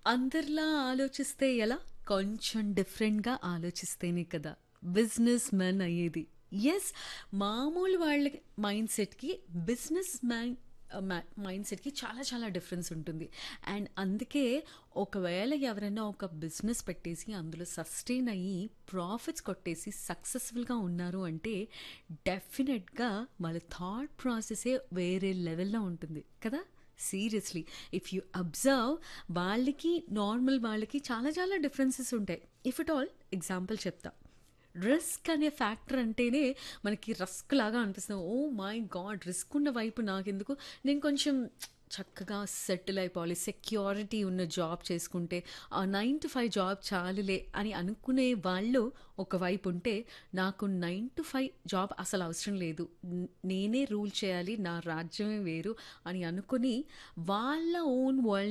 అందరిలా ఆలోచిస్తే ఎలా? కొంచెం డిఫరెంట్‌గా ఆలోచిస్తేనే కదా! బిజినెస్ మ్యాన్ అయ్యేది. యెస్. మామూలు వాళ్ళ మైండ్‌సెట్‌కి బిజినెస్ మ్యాన్ ఆహ్, మ్యా మైండ్‌సెట్‌కి చాలా చాలా డిఫరెన్స్ ఉంటుంది. అండ్ అందుకే ఒకవేళ ఎవరైనా ఒక బిజినెస్ పెట్టేసి అందులో సస్టైన్ అయ్యి ప్రాఫిట్స్ కొట్టేసి సక్సెస్‌ఫుల్‌గా ఉన్నారు అంటే డెఫినెట్‌గా వాళ్ళ థాట్ ప్రాసెసే వేరే లెవెల్‌లో ఉంటుంది. కదా! సీరియస్‌లీ. ఇఫ్ యూ అబ్జర్వ్ వాళ్ళకి, నార్మల్ వాళ్ళకి చాలా చాలా డిఫరెన్సెస్ ఉంటాయి. ఇఫ్ ఎట్ ఆల్ ఎగ్జాంపుల్ చెప్తా. రిస్క్ అనే ఫ్యాక్టర్ అంటేనే మనకి రస్క్ లాగా అనిపిస్తుంది. Oh my God! రిస్క్ ఉన్న వైపు నాకెందుకు? నేను కొంచెం చక్కగా సెటిల్ అయిపోవాలి. సెక్యూరిటీ ఉన్న జాబ్ చేసుకుంటే ఆ 9-5 జాబ్ చాలులే అని అనుకునే వాళ్ళు ఒకవైపు ఉంటే, నాకు 9-5 జాబ్ అసలు అవసరం లేదు. న్ నేనే రూల్ చేయాలి. నా రాజ్యమే వేరు అని అనుకుని వాళ్ళ ఓన్ వరల్డ్